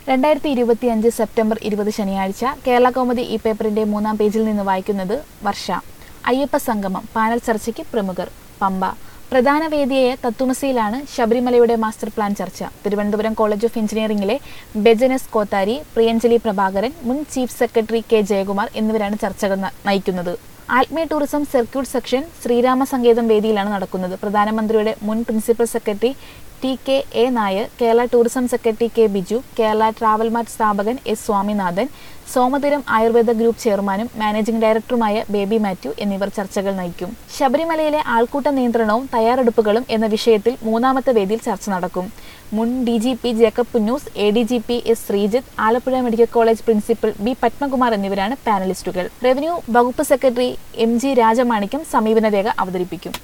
രണ്ടായിരത്തി ഇരുപത്തിയഞ്ച് സെപ്റ്റംബർ ഇരുപത് ശനിയാഴ്ച കേരള കൗമുദി ഈ പേപ്പറിന്റെ മൂന്നാം പേജിൽ നിന്ന് വായിക്കുന്നത് വർഷ അയ്യപ്പ സംഗമം പാനൽ ചർച്ചയ്ക്ക് പ്രമുഖർ പമ്പ പ്രധാന വേദിയായ തത്തുമസിയിലാണ് ശബരിമലയുടെ മാസ്റ്റർ പ്ലാൻ ചർച്ച തിരുവനന്തപുരം കോളേജ് ഓഫ് എഞ്ചിനീയറിംഗിലെ ബെജനസ് കോത്താരി പ്രിയഞ്ജലി പ്രഭാകരൻ മുൻ ചീഫ് സെക്രട്ടറി കെ ജയകുമാർ എന്നിവരാണ് ചർച്ചകൾ ന- നയിക്കുന്നത് ആത്മീയ ടൂറിസം സർക്യൂട്ട് സെക്ഷൻ ശ്രീരാമ സങ്കേതം വേദിയിലാണ് നടക്കുന്നത് പ്രധാനമന്ത്രിയുടെ മുൻ principal secretary T K A Nair Kerala tourism secretary K Biju Kerala travel mart സ്ഥാപകൻ എസ് സ്വാമിനാഥൻ സോമതീരം ആയുർവേദ ഗ്രൂപ്പ് ചെയർമാനും മാനേജിംഗ് ഡയറക്ടറുമായ ബേബി മാത്യു എന്നിവർ ചർച്ചകൾ നയിക്കും ശബരിമലയിലെ ആൾക്കൂട്ട നിയന്ത്രണവും തയ്യാറെടുപ്പുകളും എന്ന വിഷയത്തിൽ മൂന്നാമത്തെ വേദിയിൽ ചർച്ച നടക്കും മുൻ D G P Jacob Punnoose A D G P S Sreejith Alappuzha medical college principal B Padmakumar എന്നിവരാണ് പാനലിസ്റ്റുകൾ റവന്യൂ വകുപ്പ് സെക്രട്ടറി എം ജി രാജമാണിക്യം സമീപന രേഖ അവതരിപ്പിക്കും